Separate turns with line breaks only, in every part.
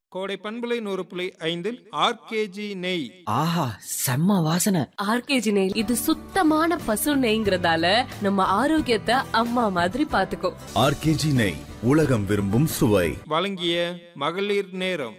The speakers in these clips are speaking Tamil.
கோடை பண்புலை நூறு புள்ளி ஐந்தில் ஆர்கேஜி நெய்
ஆஹா செம்ம வாசனை
ஆர்கேஜி நெய் இது சுத்தமான பசு நெய்ங்கிறதால நம்ம ஆரோக்கியத்தை அம்மா மாதிரி பாத்துக்கோ
ஆர்கேஜி நெய் உலகம் விரும்பும் சுவை
வழங்கிய மகளிர் நேரம்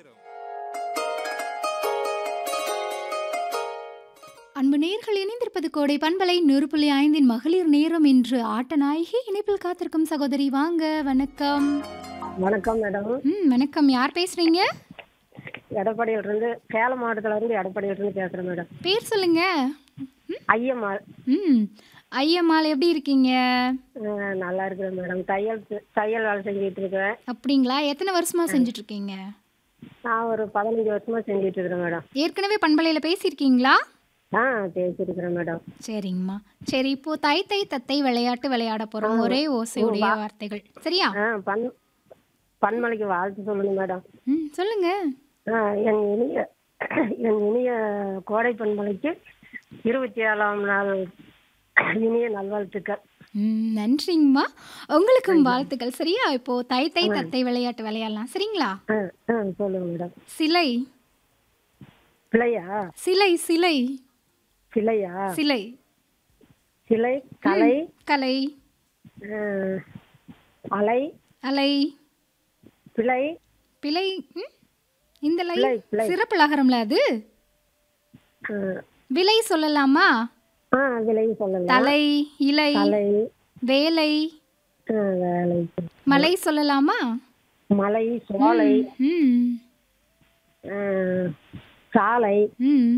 அன்பு நேர்கள் இணைந்திருப்பது கோடை பண்பலை நூறு புள்ளி ஐந்தின் மகளிர் நேரம் இன்று ஆட்ட நாயகி இணைப்பில் காத்திருக்கும் சகோதரி வாங்க வணக்கம்
வணக்கம் மேடம்
ம் வணக்கம் யார் பேசுறீங்க
எடப்பாடியில இருந்து சேலம் மாவட்டத்துல இருந்து எடப்பாடியில இருந்து பேசுறேன் மேடம்
பேர் சொல்லுங்க
ஐயம்மாள்
ம் ஐயம்மாள் எப்படி இருக்கீங்க
அஹ், நல்லா இருக்கிறேன் மேடம் தையல் தையல் வேலை செஞ்சுட்டு இருக்கேன்
அப்படிங்களா எத்தனை வருஷமா செஞ்சுட்டு இருக்கீங்க
நான் ஒரு பதினஞ்சு வருஷமா செஞ்சுட்டு இருக்கிறேன் மேடம்
ஏற்கனவே பண்பலையில் பேசியிருக்கீங்களா
ஆ பேசியிருக்கிறேன் மேடம்
சரிங்கம்மா சரி இப்போ தை தை தத்தை விளையாட்டு விளையாட போறோம் ஒரே ஓசையுடைய வார்த்தைகள் சரியா
ஆ பன் பன்மலைக்கு வாழ்த்து சொல்லுங்க மேடம்
ம் சொல்லுங்க
ஆ, என் இனிய என் இனிய கோடை பன்மலைக்கு இருபத்தி ஏழாம் நாள் இனிய நல்வாழ்த்துக்கள்
ம் நன்றிங்கம்மா உங்களுக்கும் வாழ்த்துக்கள் சரியா இப்போ தை தை தத்தை விளையாட்டு விளையாடலாம் சரிங்களா
ஆ ஆ சொல்லுங்க மேடம்
சிலை
பிள்ளையா
சிலை சிலை
சிலையா
சிலை
சிலை கலை
கலை
அஹ், அலை
அலை
பிழை
பிழை ம்? இந்த லை
பிழை, பிழை.
சிறப்பு லகரம்ல அது
அஹ்,
விலை சொல்லலாமா
ஆ விலை சொல்லலாம்
தலை இலை
தலை
வேலை
அஹ், வேலை
மலை சொல்லலாமா
மலை சோலை
ம்
அஹ், சாலை
ம்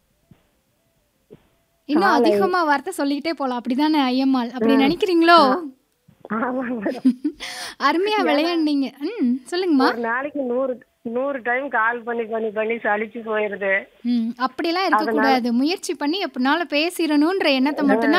இன்னும்
காலை.
அதிகமா வார்த்தை சொல்லிக்கிட்டே போலாம் அப்படிதானே ஐயம்மாள் அப்படி நினைக்கிறீங்களோ
ஆமாங்க மேடம்
அருமையா விளையாடுனீங்க ம் சொல்லுங்கம்மா
ஒரு நாளைக்கு நூறு நூறு டைம் கால் பண்ணி பண்ணி பண்ணி சலிச்சு போயிருது
ம் அப்படிலாம் இருக்கக்கூடாது முயற்சி பண்ணி எப்படினாலும் பேசிடணுன்ற எண்ணத்தை மட்டும்தான்